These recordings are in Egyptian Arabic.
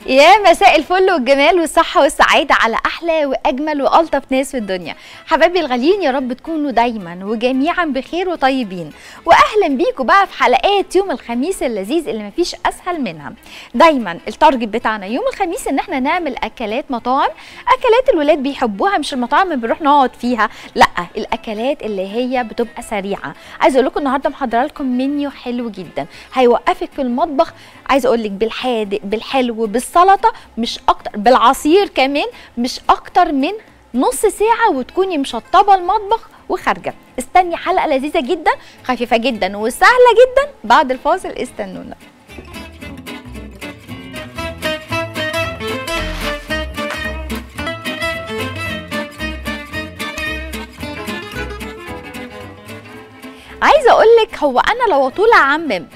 يا مساء الفل والجمال والصحة والسعادة على أحلى وأجمل وألطف ناس في الدنيا حبايبي الغاليين يا رب تكونوا دايما وجميعا بخير وطيبين وأهلا بيكم بقى في حلقات يوم الخميس اللذيذ اللي مفيش أسهل منها دايما التارجت بتاعنا يوم الخميس إن احنا نعمل أكلات مطاعم أكلات الولاد بيحبوها مش المطاعم اللي بنروح نقعد فيها لا الأكلات اللي هي بتبقى سريعة عايزة أقول لكم النهاردة محضرة لكم منيو حلو جدا هيوقفك في المطبخ عايزة أقول لك بالحادق بالحلو بالسلطة مش أكتر بالعصير كمان مش أكتر من نص ساعة وتكوني مشطبة المطبخ وخارجة استني حلقة لذيذة جدا خفيفة جدا وسهلة جدا بعد الفاصل استنونا عايزه اقول لك هو انا لو طول اعمم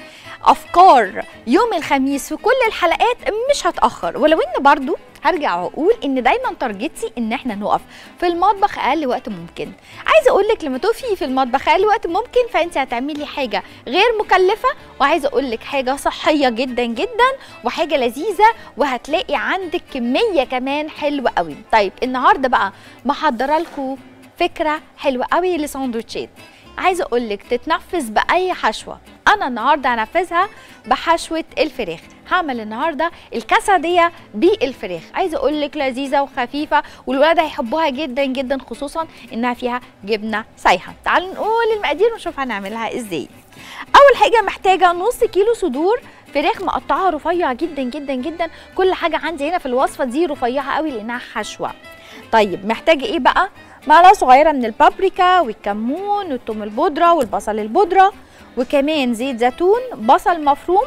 افكار يوم الخميس في كل الحلقات مش هتاخر ولو ان برضو هرجع واقول ان دايما تارجتي ان احنا نقف في المطبخ اقل وقت ممكن عايزه اقول لك لما تقفي في المطبخ اقل وقت ممكن فانت هتعملي حاجه غير مكلفه وعايزه اقول لك حاجه صحيه جدا جدا وحاجه لذيذه وهتلاقي عندك كميه كمان حلوه قوي طيب النهارده بقى محضره لكم فكره حلوه قوي لساندوتشات عايزه اقول لك تتنفذ باي حشوه انا النهارده هنفذها بحشوه الفراخ هعمل النهارده الكاساديه بالفراخ عايزه اقول لك لذيذه وخفيفه والولاد هيحبوها جدا جدا خصوصا انها فيها جبنه سايحه تعالوا نقول المقادير ونشوف هنعملها ازاي اول حاجه محتاجه نص كيلو صدور فراخ مقطعه رفيع جدا جدا جدا كل حاجه عندي هنا في الوصفه دي رفيعه قوي لانها حشوه طيب محتاجه ايه بقى معلقه صغيره من البابريكا والكمون والثوم البودره والبصل البودره وكمان زيت زيتون بصل مفروم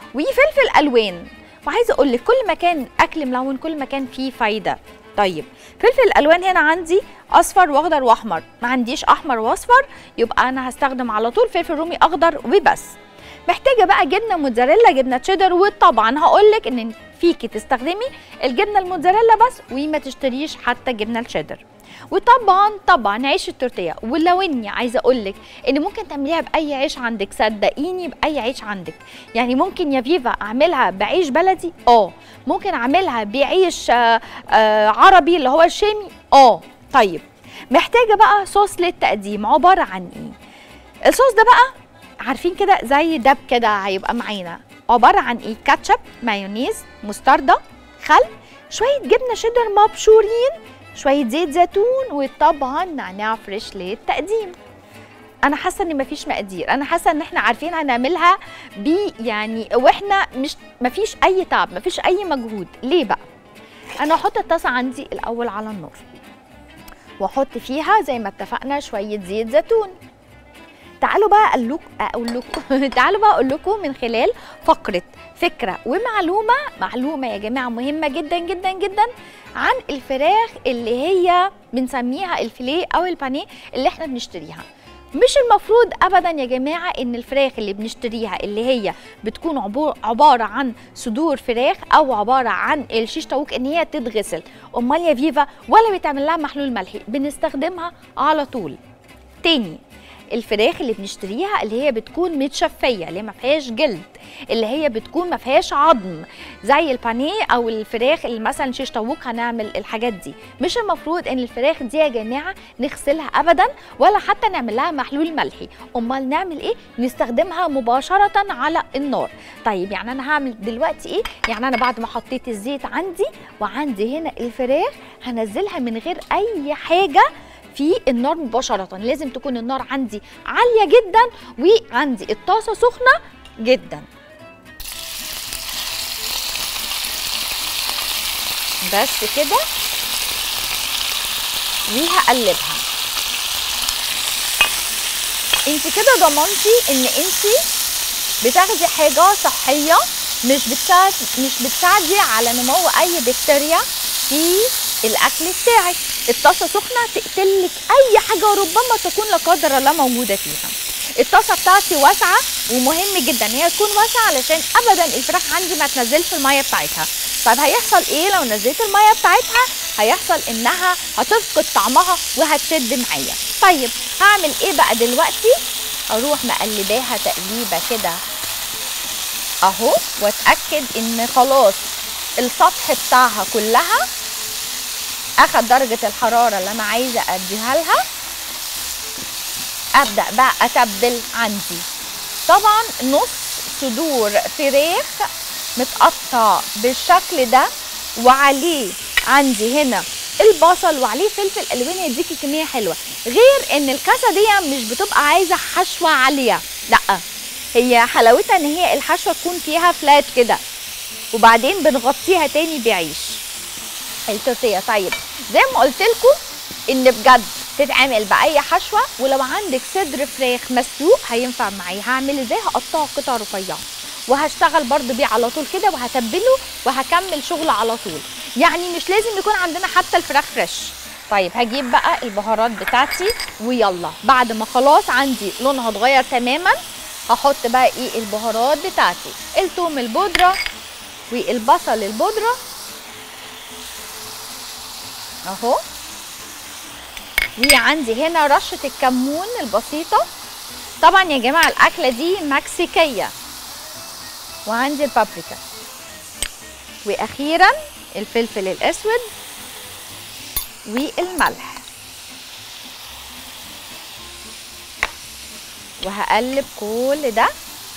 وفلفل الوان وعايزه اقول لك كل ما كان اكل ملون كل ما كان فيه فايده طيب فلفل الالوان هنا عندي اصفر واخضر واحمر ما عنديش احمر واصفر يبقى انا هستخدم على طول فلفل رومي اخضر وبس محتاجه بقى جبنه موتزاريلا جبنه تشيدر وطبعا هقول لك ان فيكي تستخدمي الجبنه الموتزاريلا بس وما تشتريش حتى جبنه الشيدر وطبعا طبعا عيش التورتيه ولو اني عايزه اقول لك ان ممكن تعمليها باي عيش عندك صدقيني باي عيش عندك يعني ممكن يا فيفا اعملها بعيش بلدي اه ممكن اعملها بعيش آه آه عربي اللي هو الشامي اه طيب محتاجه بقى صوص للتقديم عباره عن ايه الصوص ده بقى عارفين كده زي دب كده هيبقى معانا عباره عن ايه كاتشب مايونيز مستردة خل شويه جبنه شيدر مبشورين شويه زيت زيتون وطبعا نعناع فريش للتقديم انا حاسه ان مفيش مقادير انا حاسه ان احنا عارفين هنعملها ب يعني واحنا مش مفيش اي تعب مفيش اي مجهود ليه بقى انا هحط الطاسه عندي الاول على النار واحط فيها زي ما اتفقنا شويه زيت زيتون تعالوا بقى اقول لكم اقول لكم تعالوا بقى اقول لكم من خلال فقره فكره ومعلومه معلومه يا جماعه مهمه جدا جدا جدا عن الفراخ اللي هي بنسميها الفيليه او البانيه اللي احنا بنشتريها مش المفروض ابدا يا جماعه ان الفراخ اللي بنشتريها اللي هي بتكون عباره عن صدور فراخ او عباره عن الشيش طاووق ان هي تتغسل امال يا فيفا ولا بيتعمل لها محلول ملحي بنستخدمها على طول تاني الفراخ اللي بنشتريها اللي هي بتكون متشفيه اللي ما فيهاش جلد اللي هي بتكون ما فيهاش عظم زي البانيه او الفراخ اللي مثلا شيش طاووق هنعمل الحاجات دي مش المفروض ان الفراخ دي يا جماعه نغسلها ابدا ولا حتى نعمل لها محلول ملحي امال نعمل ايه نستخدمها مباشره على النار طيب يعني انا هعمل دلوقتي ايه يعني انا بعد ما حطيت الزيت عندي وعندي هنا الفراخ هنزلها من غير اي حاجه في النار مباشرة لازم تكون النار عندي عالية جدا وعندي الطاسة سخنة جدا بس كده وهقلبها انت كده ضمنتي ان انت بتاخدي حاجة صحية مش بتساعد مش بتساعدي على نمو اي بكتيريا في الاكل بتاعك الطاسه سخنه تقتلك اي حاجه ربما تكون لا قدر الله موجوده فيها الطاسه بتاعتي واسعه ومهم جدا ان هي تكون واسعه علشان ابدا الفراخ عندي ما تنزلش الميه بتاعتها طيب هيحصل ايه لو نزلت الميه بتاعتها هيحصل انها هتفقد طعمها وهتشد معايا طيب هعمل ايه بقى دلوقتي اروح مقلباها تقليبه كده اهو واتاكد ان خلاص السطح بتاعها كلها اخد درجه الحراره اللي انا عايزه اديها لها ابدا بقى اتبل عندي طبعا نص صدور فراخ متقطع بالشكل ده وعليه عندي هنا البصل وعليه فلفل الوان يديكي كميه حلوه غير ان الكاسه دي مش بتبقى عايزه حشوه عاليه لا هي حلاوتها ان هي الحشوه تكون فيها فلات كده وبعدين بنغطيها تاني بعيش التورتيه طيب زي ما قلت لكم ان بجد تتعمل باي حشوه ولو عندك صدر فراخ مسلوق هينفع معايا هعمل ازاي هقطعه قطع رفيعه وهشتغل برضو بيه على طول كده وهتبله وهكمل شغل على طول يعني مش لازم يكون عندنا حتى الفراخ فريش طيب هجيب بقى البهارات بتاعتي ويلا بعد ما خلاص عندي لونها اتغير تماما هحط بقى ايه البهارات بتاعتي الثوم البودره والبصل البودره اهو وعندي هنا رشه الكمون البسيطه طبعا يا جماعه الاكله دي مكسيكيه وعندي البابريكا واخيرا الفلفل الاسود والملح وهقلب كل ده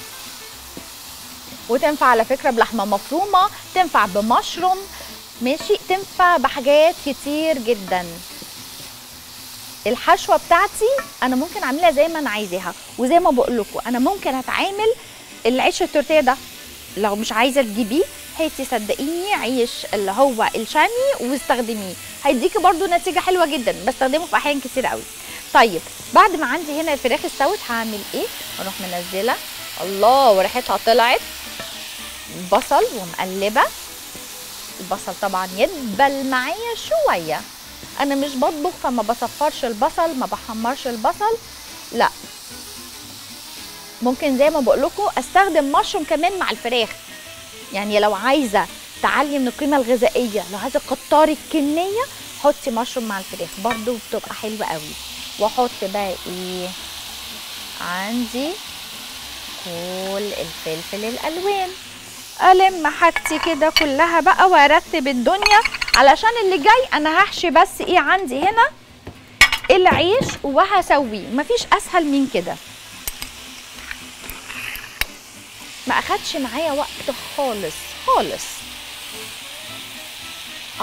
وتنفع على فكره بلحمه مفرومه تنفع بمشروم ماشي تنفع بحاجات كتير جدا الحشوه بتاعتي انا ممكن اعملها زي ما انا عايزاها وزي ما بقول لكم انا ممكن اتعامل العيش التورتيه ده لو مش عايزه تجيبيه هاتي صدقيني عيش اللي هو الشامي واستخدميه هيديكي برده نتيجه حلوه جدا بستخدمه في احيان كتير قوي طيب بعد ما عندي هنا الفراخ استوت هعمل ايه اروح منزله الله وريحتها طلعت بصل ومقلبه البصل طبعا يدبل معايا شويه انا مش بطبخ فما بصفرش البصل ما بحمرش البصل لا ممكن زي ما بقول لكم استخدم مشروم كمان مع الفراخ يعني لو عايزه تعلي من القيمه الغذائيه لو عايزه تكتري الكميه حطي مشروم مع الفراخ برضو بتبقى حلوه قوي واحط بقى ايه عندي كل الفلفل الالوان الم حاجتي كده كلها بقى وارتب الدنيا علشان اللي جاي انا هحشي بس ايه عندي هنا العيش وهسويه مفيش اسهل من كده ما اخدش معايا وقت خالص خالص اهو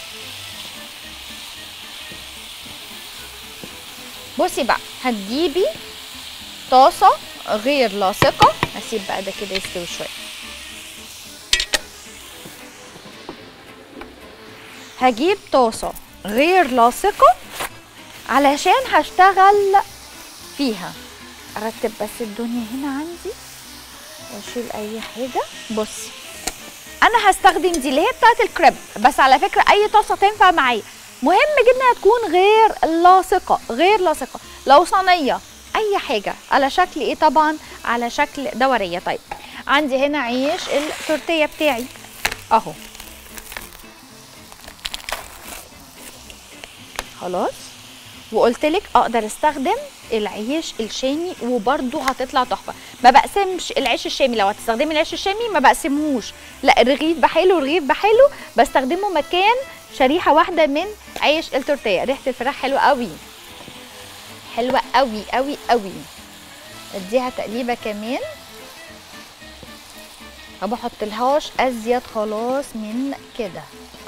بصي بقى هتجيبي طاسه غير لاصقه هسيب بقى ده كده يستوي شويه هجيب طاسه غير لاصقه علشان هشتغل فيها ارتب بس الدنيا هنا عندي واشيل اي حاجه بصي انا هستخدم دي اللي هي بتاعت الكريب بس على فكره اي طاسه تنفع معايا مهم جدا تكون غير لاصقه غير لاصقه لو صينيه اي حاجه على شكل ايه طبعا على شكل دوريه طيب عندي هنا عيش التورتيه بتاعي اهو خلاص وقلت لك اقدر استخدم العيش الشامي وبرده هتطلع تحفه ما بقسمش العيش الشامي لو هتستخدمي العيش الشامي ما بقسمهوش لا الرغيف بحاله الرغيف بحاله بستخدمه مكان شريحه واحده من عيش التورتيه ريحه الفراخ حلوه قوي حلوه قوي قوي قوي اديها تقليبه كمان ما بحطلهاش ازيد خلاص من كده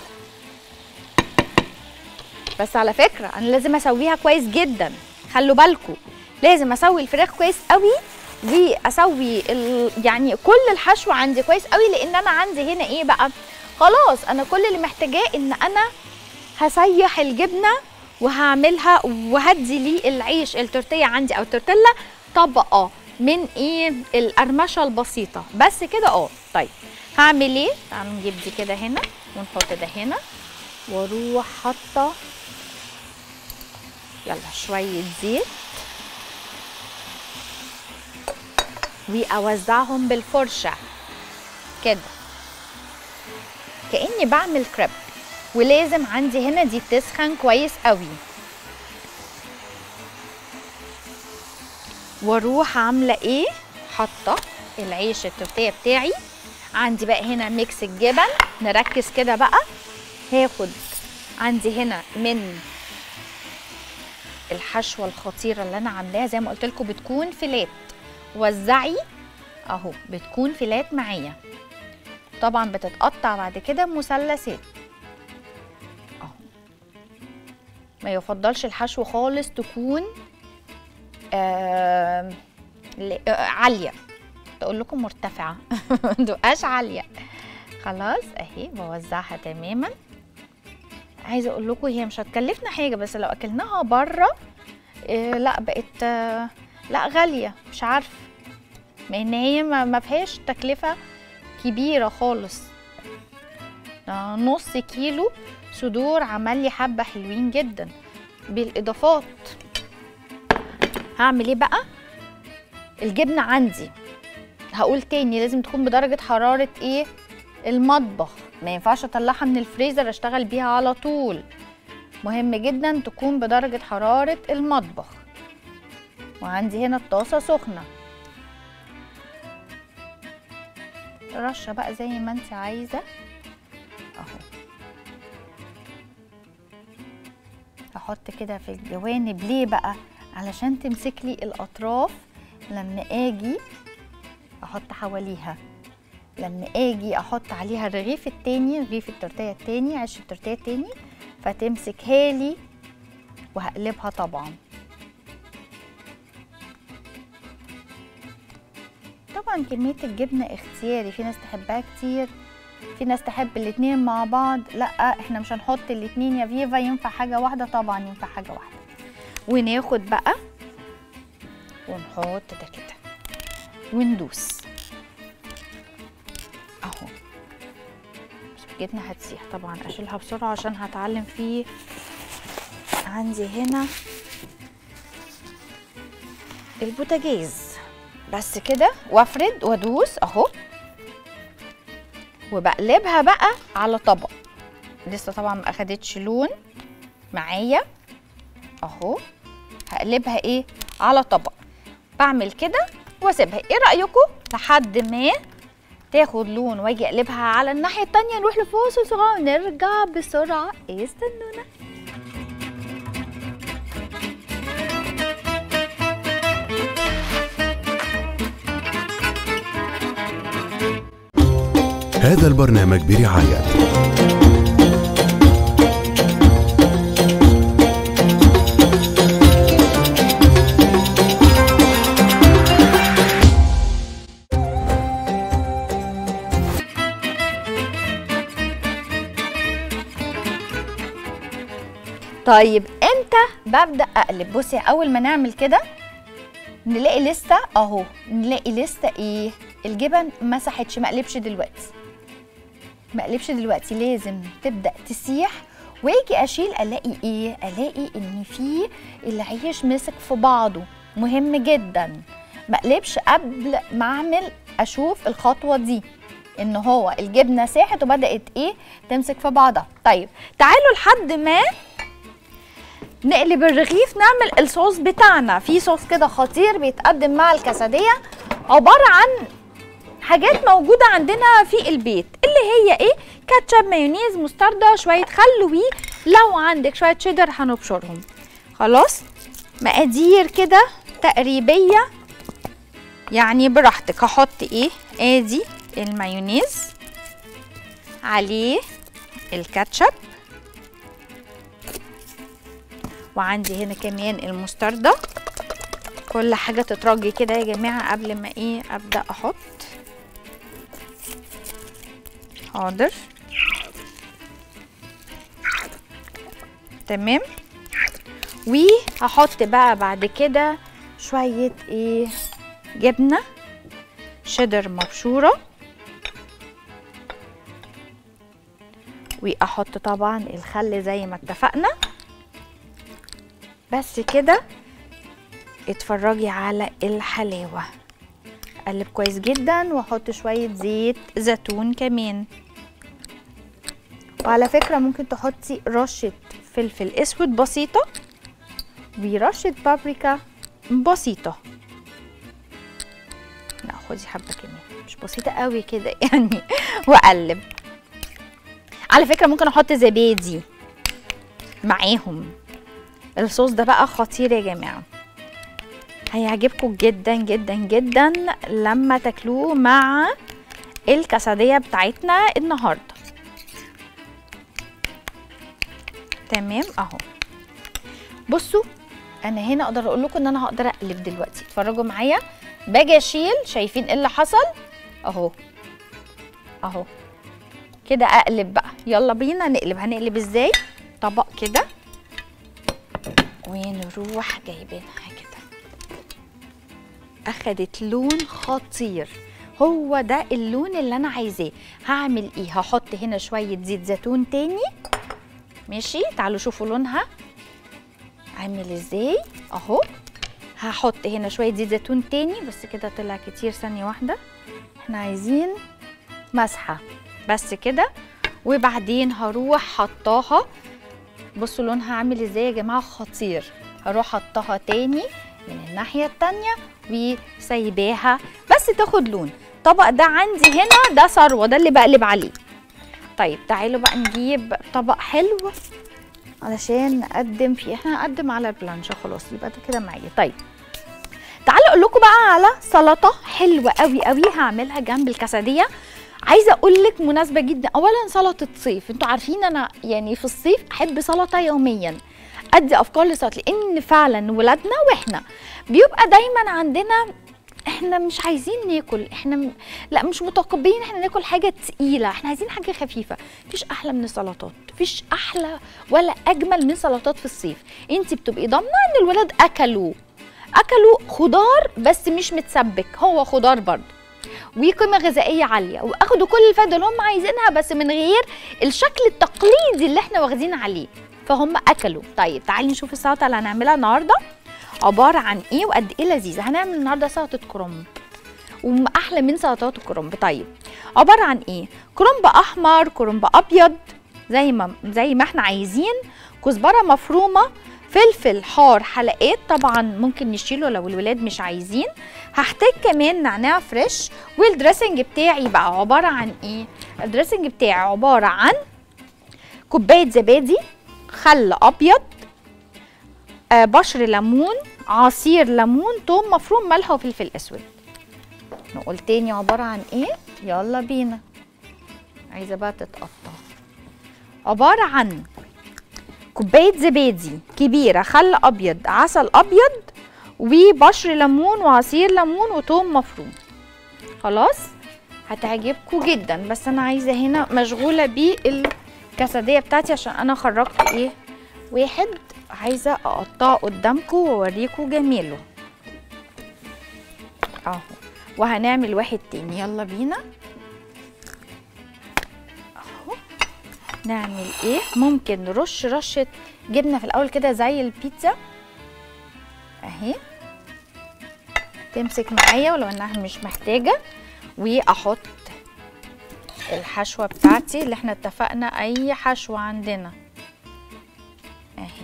بس على فكره انا لازم اسويها كويس جدا خلوا بالكم لازم اسوي الفراخ كويس قوي واسوي ال... يعني كل الحشو عندي كويس قوي لان انا عندي هنا ايه بقى خلاص انا كل اللي محتاجاه ان انا هسيح الجبنه وهعملها وهدي لي العيش التورتيه عندي او التورتيلا طبقه من ايه القرمشه البسيطه بس كده اه طيب هعمل ايه تعالوا نجيب دي كده هنا ونحط ده هنا واروح حاطه يلا شويه زيت واوزعهم بالفرشه كده كاني بعمل كريب ولازم عندي هنا دي تسخن كويس قوي واروح عامله ايه حاطه العيش التورتيه بتاعي عندي بقى هنا ميكس الجبن نركز كده بقى هاخد عندي هنا من الحشوه الخطيره اللي انا عاملاها زي ما قلت لكم بتكون فيلات وزعي اهو بتكون فيلات معايا طبعا بتتقطع بعد كده مثلثات اهو ما يفضلش الحشو خالص تكون آه ل- آه، عاليه تقول لكم مرتفعه ما تبقاش عاليه خلاص اهي بوزعها تماما عايزه اقول لكم هي مش هتكلفنا حاجه بس لو اكلناها بره إيه لا بقت آه، لا غاليه مش عارفه مع ان هي ما ما فيهاش تكلفه كبيره خالص ده نص كيلو صدور عمل لي حبه حلوين جدا بالاضافات هعمل ايه بقى الجبنه عندي هقول تاني لازم تكون بدرجه حراره ايه المطبخ ما ينفعش اطلعها من الفريزر اشتغل بيها على طول مهم جدا تكون بدرجة حرارة المطبخ وعندي هنا الطاسة سخنة رشة بقى زي ما انت عايزة اهو هحط كده في الجوانب ليه بقى علشان تمسك لي الاطراف لما اجي احط حواليها لما اجي احط عليها الرغيف التاني رغيف التورتيه التاني عيش التورتيه التاني فتمسكها لي وهقلبها طبعا طبعا كمية الجبنة اختياري في ناس تحبها كتير في ناس تحب الاتنين مع بعض لا احنا مش هنحط الاتنين يا فيفا ينفع حاجة واحدة طبعا ينفع حاجة واحدة وناخد بقى ونحط ده كده وندوس اهو بس الجبنة هتسيح طبعا اشيلها بسرعة عشان هتعلم فيه عندي هنا البوتاجاز بس كده وافرد وادوس اهو وبقلبها بقى على طبق لسه طبعا ما اخدتش لون معايا اهو هقلبها ايه على طبق بعمل كده واسيبها ايه رايكم لحد ما تاخد لون واجي اقلبها على الناحيه التانية نروح لفاصل صغير ونرجع بسرعه استنونا هذا البرنامج برعاية طيب امتى ببدا اقلب بصي اول ما نعمل كده نلاقي لسه اهو نلاقي لسه ايه الجبن ما ساحتش ما قلبش دلوقتي ما قلبش دلوقتي لازم تبدا تسيح واجي اشيل الاقي ايه الاقي ان في العيش مسك في بعضه مهم جدا ما اقلبش قبل ما اعمل اشوف الخطوه دي ان هو الجبنه ساحت وبدات ايه تمسك في بعضها طيب تعالوا لحد ما نقلب الرغيف نعمل الصوص بتاعنا في صوص كده خطير بيتقدم مع الكسديه عباره عن حاجات موجوده عندنا في البيت اللي هي ايه كاتشب مايونيز مستردة شويه خل وي لو عندك شويه شيدر هنبشرهم خلاص مقادير كده تقريبيه يعني براحتك هحط ايه ادي المايونيز عليه الكاتشب وعندي هنا كمان المستردة كل حاجة تترجي كده يا جماعة قبل ما ايه ابدأ احط حاضر تمام وهحط بقى بعد كده شوية ايه جبنة شيدر مبشورة واحط طبعا الخل زي ما اتفقنا بس كده اتفرجي على الحلاوة اقلب كويس جدا واحط شوية زيت زيتون كمان وعلى فكرة ممكن تحطي رشة فلفل اسود بسيطة ورشة بابريكا بسيطة اهو خدي حبه كمان مش بسيطه قوي كده يعني واقلب على فكره ممكن احط زبادي معاهم الصوص ده بقى خطير يا جماعه هيعجبكم جدا جدا جدا لما تاكلوه مع الكسديه بتاعتنا النهارده تمام اهو بصوا انا هنا اقدر اقول لكم ان انا هقدر اقلب دلوقتي اتفرجوا معايا باجي اشيل شايفين ايه اللي حصل اهو اهو كده اقلب بقى يلا بينا نقلب هنقلب ازاي طبق كده ونروح جايبينها كده اخدت لون خطير هو ده اللون اللي انا عايزاه هعمل ايه هحط هنا شويه زيت زيتون تاني ماشي تعالوا شوفوا لونها عامل ازاي اهو هحط هنا شويه زيت زيتون تاني بس كده طلع كتير ثانيه واحده احنا عايزين مسحه بس كده وبعدين هروح حطاها بصوا لونها عامل ازاي يا جماعه خطير هروح حطها تاني من الناحيه التانيه وسايباها بس تاخد لون الطبق ده عندي هنا ده ثروه ده اللي بقلب عليه طيب تعالوا بقى نجيب طبق حلو علشان نقدم فيه احنا هنقدم على البلانشا خلاص يبقى ده كده معايا طيب تعالوا اقول لكم بقى على سلطه حلوه قوي قوي هعملها جنب الكسديه عايزه اقول لك مناسبه جدا اولا سلطه صيف انتوا عارفين انا يعني في الصيف احب سلطه يوميا ادي افكار لسلطه لان فعلا ولادنا واحنا بيبقى دايما عندنا احنا مش عايزين ناكل احنا م... لا مش متقبلين احنا ناكل حاجه تقيله احنا عايزين حاجه خفيفه مفيش احلى من السلطات مفيش احلى ولا اجمل من سلطات في الصيف انت بتبقي ضامنه ان الولاد اكلوا اكلوا خضار بس مش متسبك هو خضار برضه وقيمه غذائيه عاليه واخدوا كل الفايده اللي هم عايزينها بس من غير الشكل التقليدي اللي احنا واخدين عليه فهم اكلوا طيب تعالي نشوف السلطه اللي هنعملها النهارده عباره عن ايه وقد ايه لذيذه هنعمل النهارده سلطه كرنب واحلى من سلطات الكرنب طيب عباره عن ايه كرنب احمر كرنب ابيض زي ما زي ما احنا عايزين كزبره مفرومه فلفل حار حلقات طبعا ممكن نشيله لو الولاد مش عايزين هحتاج كمان نعناع فريش والدريسنج بتاعي بقى عباره عن ايه الدريسنج بتاعي عباره عن كوبايه زبادي خل ابيض آه بشر ليمون عصير ليمون توم مفروم ملح وفلفل اسود نقول تاني عباره عن ايه يلا بينا عايزه بقى تتقطع عباره عن كوبايه زبادي كبيره خل ابيض عسل ابيض وبشر ليمون وعصير ليمون وتوم مفروم خلاص هتعجبكم جدا بس انا عايزه هنا مشغوله بالكسديه بتاعتي عشان انا خرجت ايه واحد عايزه اقطعه قدامكم واوريكم جماله اهو وهنعمل واحد تاني يلا بينا اهو نعمل ايه ممكن نرش رشه جبنه في الاول كده زي البيتزا اهي تمسك معايا ولو انها مش محتاجه واحط الحشوه بتاعتي اللي احنا اتفقنا اي حشوه عندنا اهي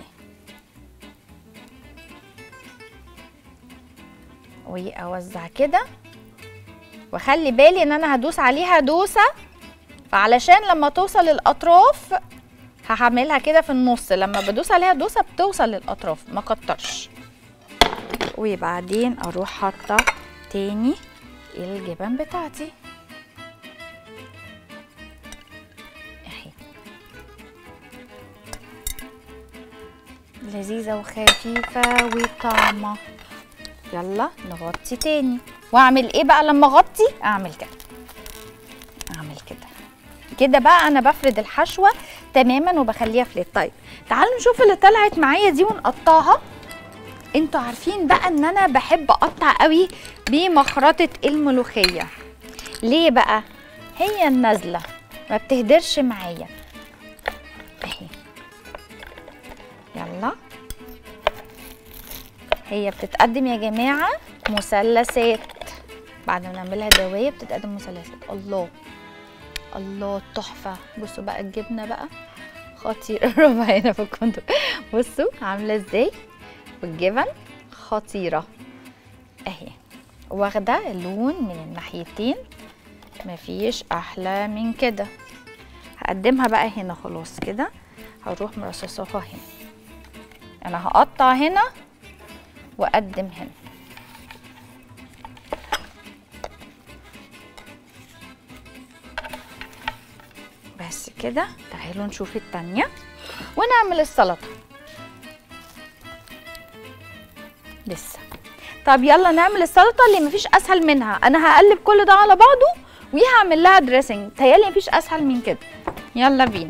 واوزع كده وخلي بالي ان انا هدوس عليها دوسه فعلشان لما توصل للاطراف هعملها كده في النص لما بدوس عليها دوسه بتوصل للاطراف ما كترش وبعدين اروح حاطه تاني الجبن بتاعتي اهي لذيذه وخفيفه وطعمه يلا نغطي تاني واعمل ايه بقى لما اغطي اعمل كده اعمل كده كده بقى انا بفرد الحشوه تماما وبخليها فليت طيب تعالوا نشوف اللي طلعت معايا دي ونقطعها انتوا عارفين بقى ان انا بحب اقطع قوي بمخرطه الملوخيه ليه بقى هي النازله ما بتهدرش معايا اهي يلا هي بتتقدم يا جماعه مثلثات بعد ما نعملها دوايه بتتقدم مثلثات الله الله تحفه بصوا بقى الجبنه بقى خطير ربع هنا في الكندر بصوا عامله ازاي والجبن خطيره اهي واخده اللون من الناحيتين مفيش احلى من كده هقدمها بقى هنا خلاص كده هروح مرصصاها هنا انا هقطع هنا واقدم هنا بس كده تعالوا نشوف التانية ونعمل السلطة لسه طب يلا نعمل السلطة اللي مفيش أسهل منها أنا هقلب كل ده على بعضه وهعمل لها دريسنج تهيألي مفيش أسهل من كده يلا بينا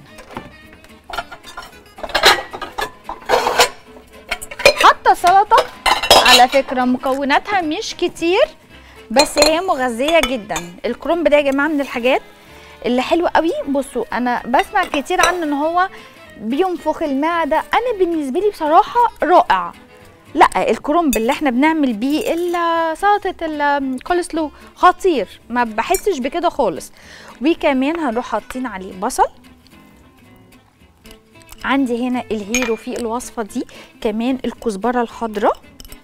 حتى سلطة على فكرة مكوناتها مش كتير بس هي مغذية جدا الكرنب ده يا جماعة من الحاجات اللي حلوة قوي بصوا أنا بسمع كتير عنه إن هو بينفخ المعدة أنا بالنسبة لي بصراحة رائع لا الكرنب اللي احنا بنعمل بيه ال- سلطه الكولسلو خطير ما بحسش بكده خالص وكمان هنروح حاطين عليه بصل عندي هنا الهيرو في الوصفه دي كمان الكزبره الخضراء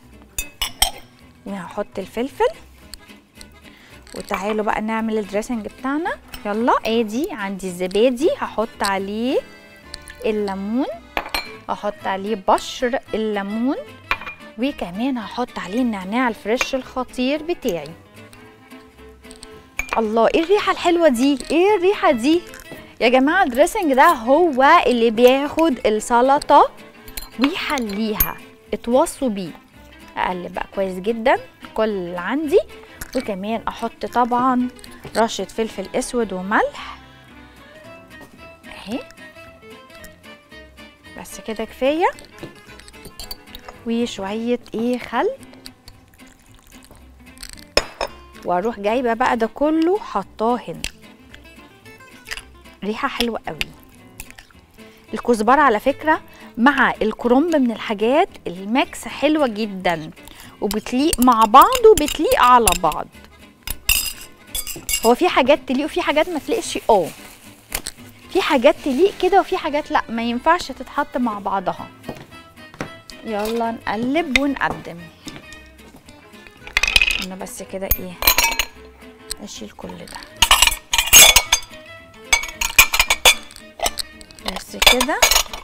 وهحط الفلفل وتعالوا بقى نعمل الدريسنج بتاعنا يلا ادي عندي الزبادي هحط عليه الليمون هحط عليه بشر الليمون وكمان هحط عليه النعناع الفريش الخطير بتاعي الله ايه الريحه الحلوه دي ايه الريحه دي يا جماعه الدريسنج ده هو اللي بياخد السلطه ويحليها اتوصوا بيه اقلب بقى كويس جدا كل اللي عندي وكمان احط طبعا رشه فلفل اسود وملح اهي بس كده كفايه وشويه ايه خل واروح جايبه بقى ده كله حطاه هنا ريحه حلوه قوي الكزبره على فكره مع الكرنب من الحاجات الميكس حلوه جدا وبتليق مع بعض وبتليق على بعض هو في حاجات تليق وفي حاجات ما تليقش اه في حاجات تليق كده وفي حاجات لا ما ينفعش تتحط مع بعضها يلا نقلب ونقدم انا بس كده ايه اشيل كل ده بس كده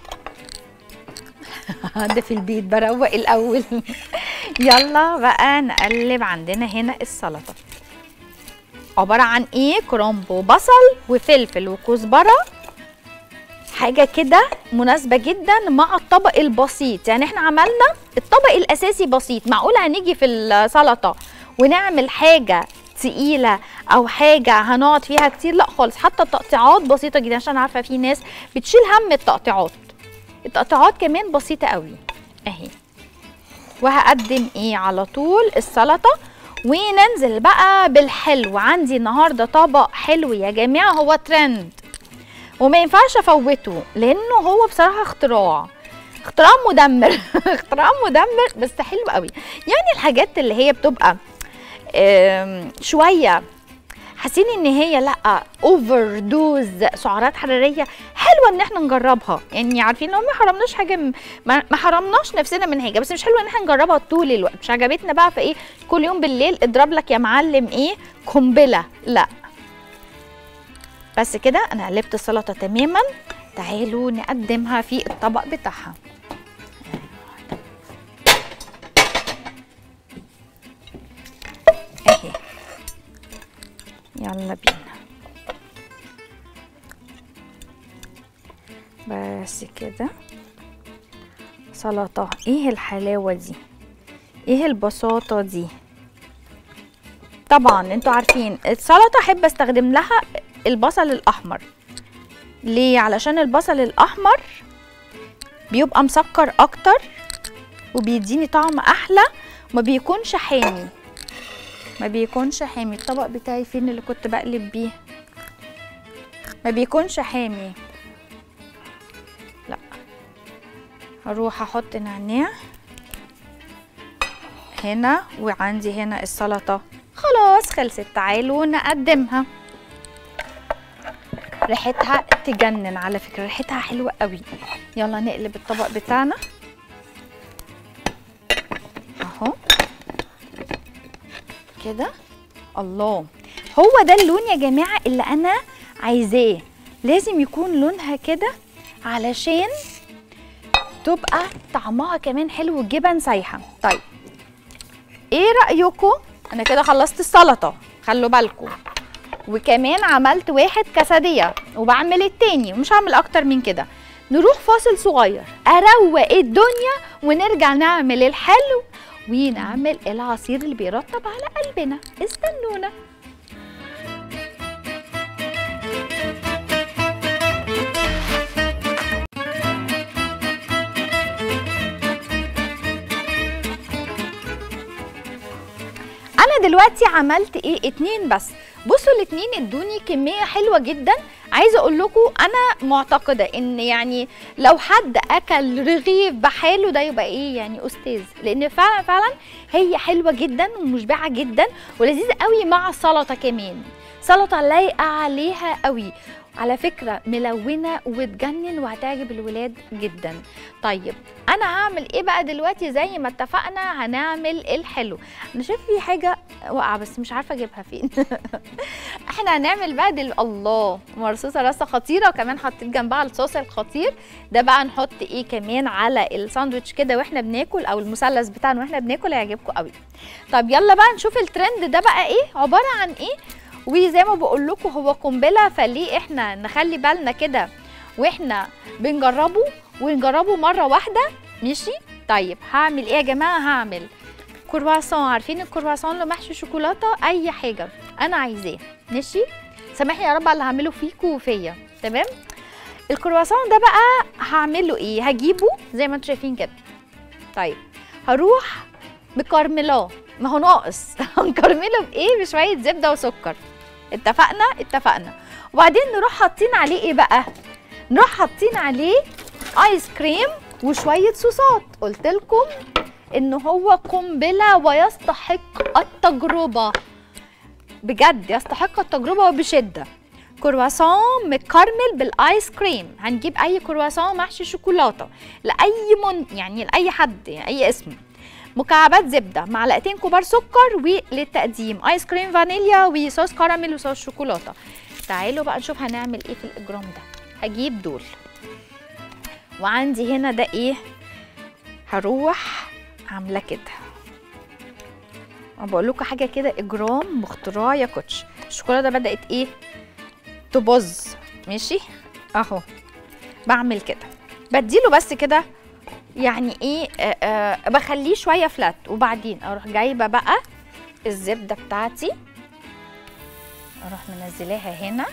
ده في البيت بروق الاول يلا بقى نقلب عندنا هنا السلطه عباره عن ايه كرنب وبصل وفلفل وكزبره حاجه كده مناسبه جدا مع الطبق البسيط يعني احنا عملنا الطبق الاساسي بسيط معقول هنيجي في السلطه ونعمل حاجه تقيله او حاجه هنقعد فيها كتير لا خالص حتى التقطيعات بسيطه جدا عشان عارفه في ناس بتشيل هم التقطيعات التقطيعات كمان بسيطه قوي اهي وهقدم ايه على طول السلطه وننزل بقى بالحلو عندي النهارده طبق حلو يا جماعه هو ترند وما ينفعش افوته لانه هو بصراحه اختراع اختراع مدمر اختراع مدمر بس حلو قوي يعني الحاجات اللي هي بتبقى آم، شويه حاسين ان هي لا اوفر دوز سعرات حراريه حلوه ان احنا نجربها يعني عارفين لو ما حرمناش حاجه م- ما ما حرمناش نفسنا من حاجه بس مش حلوه ان احنا نجربها طول الوقت مش عجبتنا بقى فايه كل يوم بالليل اضرب لك يا معلم ايه قنبله لا بس كده انا قلبت السلطه تماما تعالوا نقدمها في الطبق بتاعها اهي يلا بينا بس كده سلطه ايه الحلاوه دي ايه البساطه دي طبعا انتوا عارفين السلطه احب استخدم لها البصل الاحمر ليه علشان البصل الاحمر بيبقى مسكر اكتر وبيديني طعم احلى وما بيكونش حامي ما بيكونش حامي الطبق بتاعي فين اللي كنت بقلب بيه ما بيكونش حامي لا هروح احط نعناع هنا وعندي هنا السلطه خلاص خلصت تعالوا نقدمها ريحتها تجنن على فكره ريحتها حلوه قوي يلا نقلب الطبق بتاعنا اهو كده الله هو ده اللون يا جماعه اللي انا عايزاه لازم يكون لونها كده علشان تبقى طعمها كمان حلو والجبن سايحه طيب ايه رايكم انا كده خلصت السلطه خلوا بالكم وكمان عملت واحد كسديه وبعمل التاني ومش هعمل اكتر من كده نروح فاصل صغير اروق الدنيا ونرجع نعمل الحلو ونعمل العصير اللي بيرطب على قلبنا استنونا انا دلوقتي عملت ايه اتنين بس بصوا الاتنين ادوني كميه حلوه جدا عايزه اقول لكم انا معتقده ان يعني لو حد اكل رغيف بحاله ده يبقى ايه يعني استاذ لان فعلا فعلا هي حلوه جدا ومشبعه جدا ولذيذه قوي مع السلطه كمان سلطه لايقه عليها قوي على فكره ملونه وتجنن وهتعجب الولاد جدا طيب انا هعمل ايه بقى دلوقتي زي ما اتفقنا هنعمل الحلو انا شايف في حاجه واقعه بس مش عارفه اجيبها فين احنا هنعمل بقى دل... الله مرصوصه رصه خطيره وكمان حطيت جنبها الصوص الخطير ده بقى نحط ايه كمان على الساندوتش كده واحنا بناكل او المثلث بتاعنا واحنا بناكل هيعجبكم قوي طب يلا بقى نشوف الترند ده بقى ايه عباره عن ايه وزي ما بقول لكم هو قنبله فليه احنا نخلي بالنا كده واحنا بنجربه ونجربه مره واحده ماشي طيب هعمل ايه يا جماعه هعمل كرواسون عارفين الكرواسون اللي محشي شوكولاته اي حاجه انا عايزاه ماشي سامحني يا رب على اللي هعمله فيكوا وفيا تمام الكرواسون ده بقى هعمله ايه هجيبه زي ما انتم شايفين كده طيب هروح مكرملاه ما هو ناقص هنكرمله بايه بشويه زبده وسكر اتفقنا اتفقنا وبعدين نروح حاطين عليه ايه بقى نروح حاطين عليه ايس كريم وشويه صوصات قلت لكم ان هو قنبله ويستحق التجربه بجد يستحق التجربه وبشده كرواسون مكرمل بالايس كريم هنجيب اي كرواسون محشي شوكولاته لاي من يعني لاي حد يعني اي اسم مكعبات زبده معلقتين كبار سكر وللتقديم ايس كريم فانيليا وصوص كراميل وصوص شوكولاته تعالوا بقى نشوف هنعمل ايه في الاجرام ده هجيب دول وعندي هنا ده ايه هروح عامله كده بقول لكم حاجه كده اجرام باختراع يا كوتش الشوكولاته بدات ايه تبظ ماشي اهو بعمل كده بديله بس كده يعني ايه آه آه بخليه شويه فلات وبعدين اروح جايبه بقى الزبده بتاعتي اروح منزلاها هنا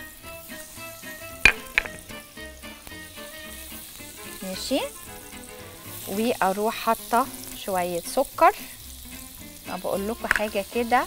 ماشي واروح حاطه شويه سكر ما بقول لكم حاجه كده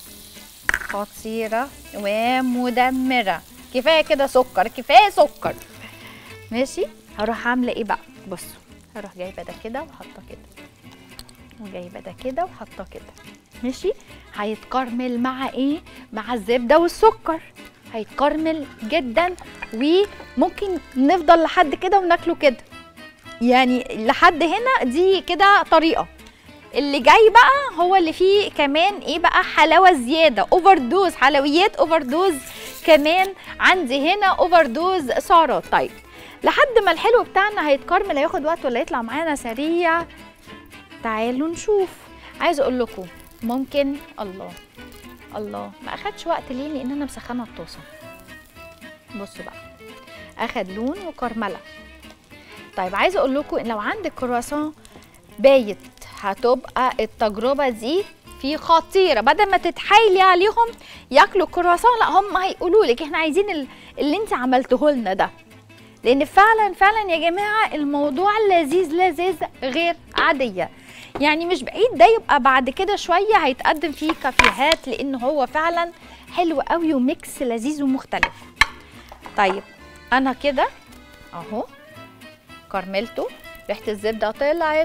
خطيره ومدمره كفايه كده سكر كفايه سكر ماشي هروح عامله ايه بقى بصوا هروح جايبه ده كده وحاطه كده وجايبه ده كده وحاطه كده ماشي هيتكرمل مع ايه مع الزبده والسكر هيتكرمل جدا وممكن نفضل لحد كده وناكله كده يعني لحد هنا دي كده طريقه اللي جاي بقى هو اللي فيه كمان ايه بقى حلاوه زياده اوفر دوز حلويات اوفر دوز كمان عندي هنا اوفر دوز سعرات طيب لحد ما الحلو بتاعنا هيتكرمل هياخد وقت ولا يطلع معانا سريع تعالوا نشوف عايزه اقول لكم ممكن الله الله ما اخدش وقت ليه لان انا مسخنه الطاسه بصوا بقى اخد لون وكرمله طيب عايزه اقول لكم ان لو عندك كرواسون بايت هتبقى التجربه دي في خطيره بدل ما تتحايلي عليهم ياكلوا كرواسون لا هم هيقولوا لك احنا عايزين اللي انت عملته لنا ده لان فعلا فعلا يا جماعه الموضوع لذيذ لذيذ غير عاديه يعني مش بعيد ده يبقى بعد كده شويه هيتقدم فيه كافيهات لان هو فعلا حلو قوي وميكس لذيذ ومختلف طيب انا كده اهو كرملته ريحه الزبده طلعت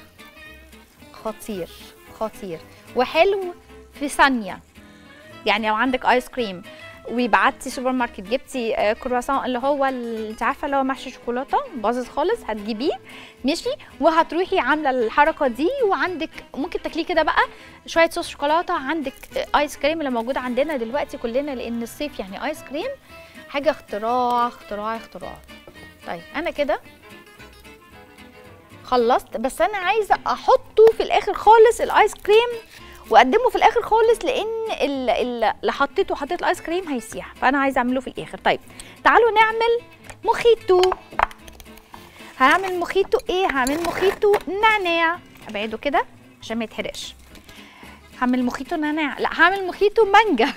خطير خطير وحلو في ثانيه يعني لو عندك ايس كريم وبعتي سوبر ماركت جبتي آه، كرواسون اللي هو ال- انت عارفه اللي هو محشي شوكولاته باظظ خالص هتجيبيه ماشي وهتروحي عامله الحركه دي وعندك ممكن تاكليه كده بقى شويه صوص شوكولاته عندك آه، ايس كريم اللي موجود عندنا دلوقتي كلنا لان الصيف يعني ايس كريم حاجه اختراع اختراع اختراع طيب انا كده خلصت بس انا عايزه احطه في الاخر خالص الايس كريم واقدمه في الاخر خالص لان ال- ال- اللي حطيته حطيت الايس كريم هيسيح فانا عايزه اعمله في الاخر طيب تعالوا نعمل مخيتو هعمل مخيتو ايه هعمل مخيتو نعناع ابعده كده عشان ما يتحرقش هعمل مخيتو نعناع لا هعمل مخيتو مانجا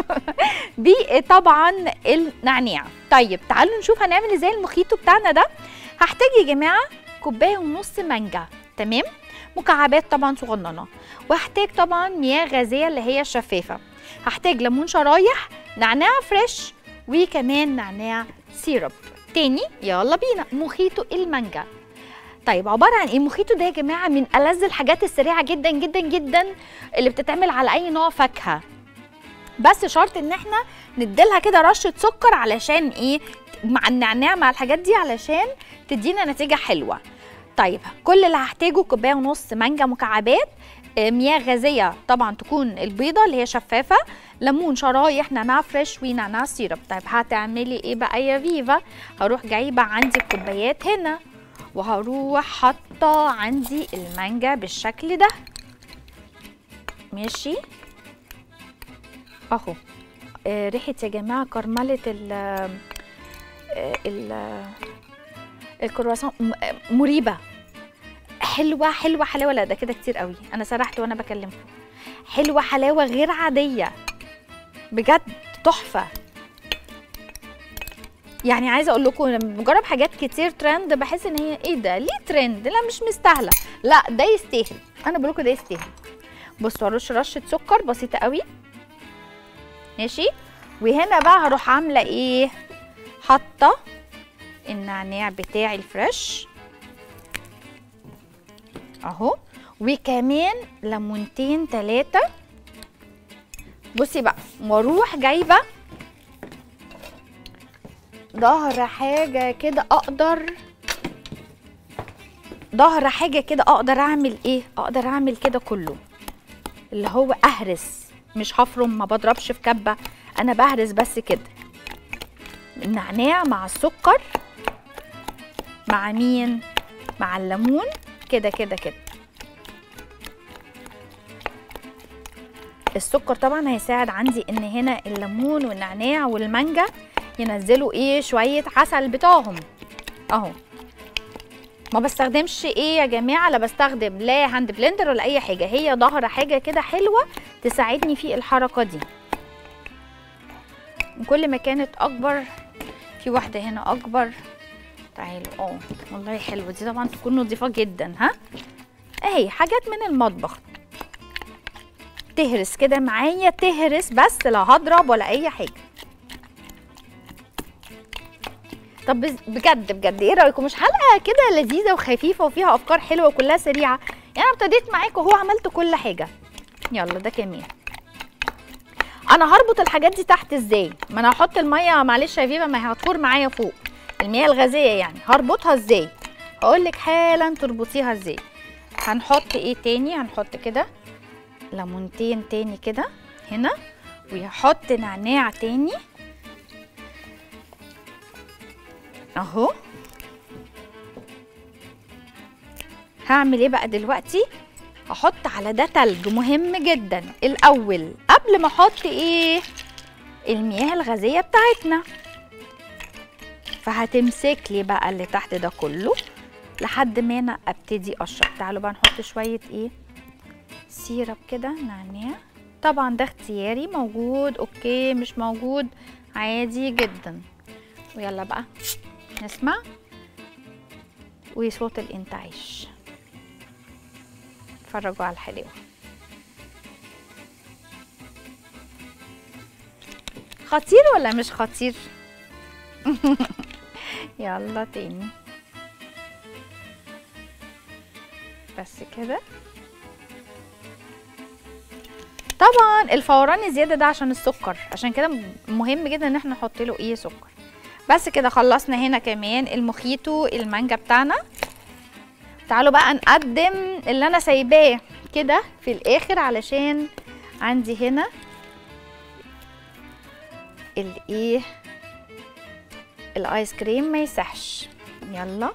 طبعا النعناع طيب تعالوا نشوف هنعمل ازاي المخيتو بتاعنا ده هحتاج يا جماعه كوبايه ونص مانجا تمام مكعبات طبعا صغننه وهحتاج طبعا مياه غازيه اللي هي الشفافه هحتاج ليمون شرايح نعناع فريش وكمان نعناع سيرب تاني يلا بينا مخيتو المانجا طيب عباره عن ايه مخيتو ده يا جماعه من ألذ الحاجات السريعه جدا جدا جدا اللي بتتعمل على اي نوع فاكهه بس شرط ان احنا نديلها كده رشه سكر علشان ايه مع النعناع مع الحاجات دي علشان تدينا نتيجه حلوه طيب كل اللي هحتاجه كوبايه ونص مانجا مكعبات آه، مياه غازيه طبعا تكون البيضه اللي هي شفافه ليمون شرايح نعناع فريش ونعناع سيرب طيب هتعملي ايه بقى يا فيفا هروح جايبه عندي الكوبايات هنا وهروح حاطه عندي المانجا بالشكل ده ماشي اهو آه، ريحه يا جماعه كرمله ال آه، ال الكرواسون م- آه، مريبه حلوه حلوه حلاوه لا ده كده كتير قوي انا سرحت وانا بكلمكم حلوه حلاوه غير عاديه بجد تحفه يعني عايزه اقول لكم لما بجرب حاجات كتير ترند بحس ان هي ايه ده ليه ترند لا مش مستاهله لا ده يستاهل انا بقول لكم ده يستاهل بصوا هرش رشه سكر بسيطه قوي ماشي وهنا بقى هروح عامله ايه حاطه النعناع بتاعي الفريش اهو وكمان ليمونتين تلاتة بصي بقى واروح جايبه ظهر حاجه كده اقدر ظهر حاجه كده اقدر اعمل ايه اقدر اعمل كده كله اللي هو اهرس مش هفرم ما بضربش في كبه انا بهرس بس كده النعناع مع السكر مع مين مع الليمون كده كده كده السكر طبعا هيساعد عندي ان هنا الليمون والنعناع والمانجا ينزلوا ايه شويه عسل بتاعهم اهو ما بستخدمش ايه يا جماعه لا بستخدم لا هاند بلندر ولا اي حاجه هي ظاهره حاجه كده حلوه تساعدني في الحركه دي كل ما كانت اكبر في واحده هنا اكبر تعالوا اه والله حلوه دي طبعا تكون نظيفه جدا ها اهي حاجات من المطبخ تهرس كده معايا تهرس بس لا هضرب ولا اي حاجه طب بز- بجد بجد ايه رايكم مش حلقه كده لذيذه وخفيفه وفيها افكار حلوه وكلها سريعه يعني انا ابتديت معاكم وهو عملت كل حاجه يلا ده كمان انا هربط الحاجات دي تحت ازاي ما انا هحط الميه معلش يا فيفا ما هي هتفور معايا فوق المياه الغازيه يعني هربطها ازاي هقول لك حالا تربطيها ازاي هنحط ايه تاني هنحط كده ليمونتين تاني كده هنا ويحط نعناع تاني اهو هعمل ايه بقى دلوقتي هحط على ده تلج مهم جدا الاول قبل ما احط ايه المياه الغازيه بتاعتنا فهتمسك لي بقى اللي تحت ده كله لحد ما انا ابتدي اشرب تعالوا بقى نحط شويه ايه سيرب كده نعناع طبعا ده اختياري موجود اوكي مش موجود عادي جدا ويلا بقى نسمع وصوت الانتعاش اتفرجوا على الحلاوه خطير ولا مش خطير يلا تاني بس كده طبعا الفوران الزياده ده عشان السكر عشان كده مهم جدا ان احنا نحط له ايه سكر بس كده خلصنا هنا كمان المخيتو المانجا بتاعنا تعالوا بقى نقدم اللي انا سايباه كده في الاخر علشان عندي هنا الايه الايس كريم ما يسحش يلا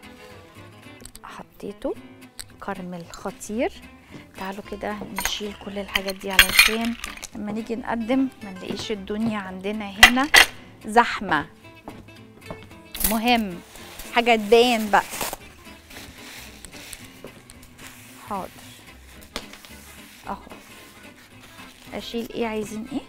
حطيته كراميل خطير تعالوا كده نشيل كل الحاجات دي علشان لما نيجي نقدم ما نلاقيش الدنيا عندنا هنا زحمه مهم حاجه تبان بقى حاضر اهو اشيل ايه عايزين ايه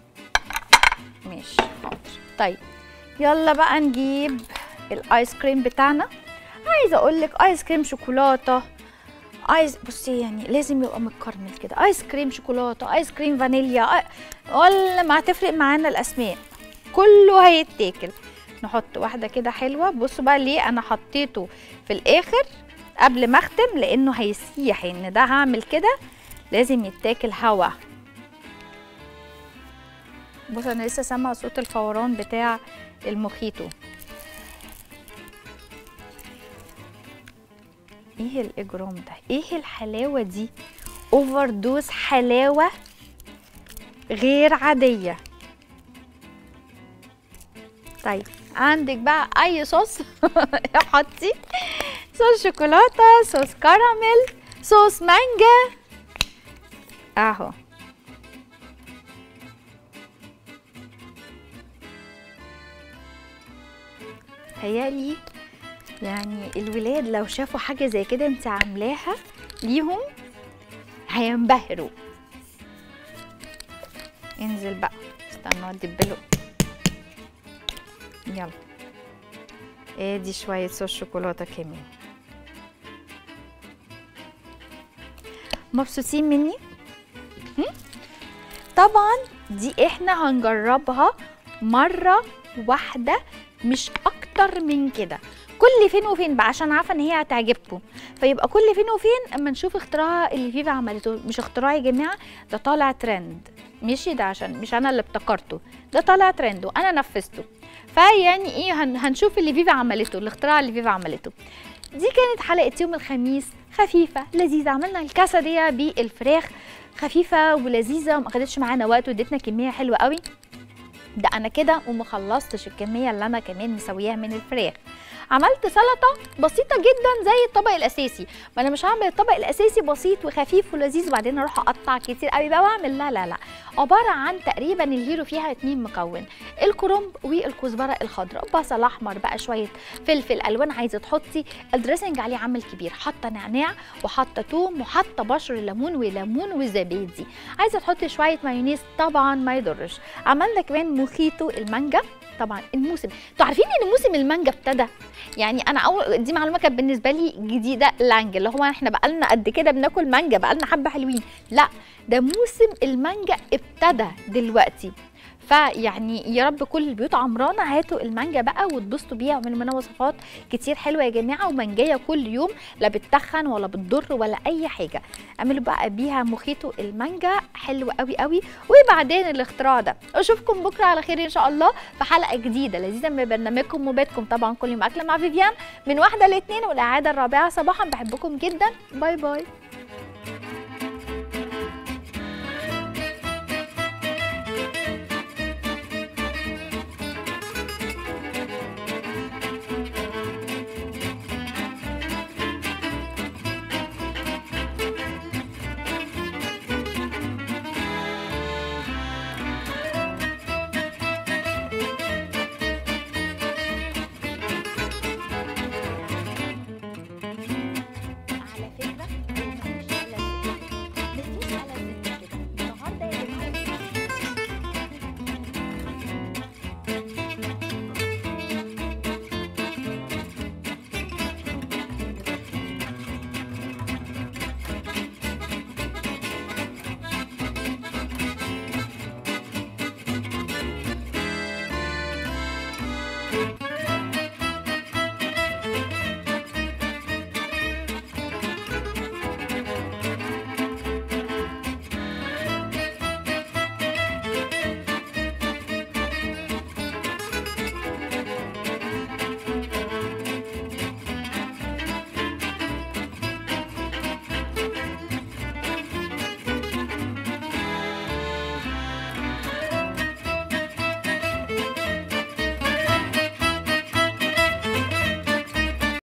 ماشي حاضر طيب يلا بقى نجيب الايس كريم بتاعنا عايزه اقول لك ايس كريم شوكولاته ايس بصي يعني لازم يبقى متكرمل كده ايس كريم شوكولاته ايس كريم فانيليا آي... ولا ما هتفرق معانا الاسماء كله هيتاكل نحط واحده كده حلوه بصوا بقى ليه انا حطيته في الاخر قبل ما اختم لانه هيسيح ان ده هعمل كده لازم يتاكل هوا بص انا لسه سامعه صوت الفوران بتاع المخيتو ايه الاجرام ده ايه الحلاوه دي اوفر دوز حلاوه غير عاديه طيب عندك بقى اي صوص حطي صوص شوكولاته صوص كراميل صوص مانجا اهو هيالي يعني الولاد لو شافوا حاجه زي كده انت عاملاها ليهم هينبهروا انزل بقى استنوا ادبله يلا ادي شويه صوص شوكولاته كمان مبسوطين مني هم؟ طبعا دي احنا هنجربها مره واحده مش اكتر من كده كل فين وفين بقى عشان عارفه ان هي هتعجبكم فيبقى كل فين وفين اما نشوف اختراعها اللي فيفا عملته مش اختراع يا جماعه ده طالع ترند ماشي ده عشان مش انا اللي ابتكرته ده طالع ترند وانا نفذته فيعني ايه هن هنشوف اللي فيفا عملته الاختراع اللي فيفا عملته دي كانت حلقه يوم الخميس خفيفه لذيذه عملنا الكاسه دي بالفراخ خفيفه ولذيذه وما خدتش معانا وقت وادتنا كميه حلوه قوي ده انا كده وما خلصتش الكميه اللي انا كمان مسوياها من الفراخ عملت سلطه بسيطه جدا زي الطبق الاساسي ما انا مش هعمل الطبق الاساسي بسيط وخفيف ولذيذ وبعدين اروح اقطع كتير قوي بقى واعمل لا لا لا عباره عن تقريبا الهيرو فيها اتنين مكون الكرنب والكزبره الخضراء بصل احمر بقى شويه فلفل الوان عايزه تحطي الدريسنج عليه عامل كبير حاطه نعناع وحاطه توم وحاطه بشر ليمون وليمون وزبادي عايزه تحطي شويه مايونيز طبعا ما يضرش عملنا كمان موخيتو المانجا طبعا الموسم انتوا عارفين ان موسم المانجا ابتدى يعني انا اول دي معلومه كانت بالنسبه لي جديده لانج اللي هو احنا بقالنا قد كده بناكل مانجا بقالنا حبه حلوين لا ده موسم المانجا ابتدى دلوقتي فيعني يا رب كل البيوت عمرانه هاتوا المانجا بقى واتبسطوا بيها واعملوا منها وصفات كتير حلوه يا جماعه ومانجايه كل يوم لا بتتخن ولا بتضر ولا اي حاجه اعملوا بقى بيها مخيتو المانجا حلو قوي قوي وبعدين الاختراع ده اشوفكم بكره على خير ان شاء الله في حلقه جديده لذيذه من برنامجكم وبيتكم طبعا كل يوم اكله مع فيفيان من واحده لاثنين والاعاده الرابعه صباحا بحبكم جدا باي باي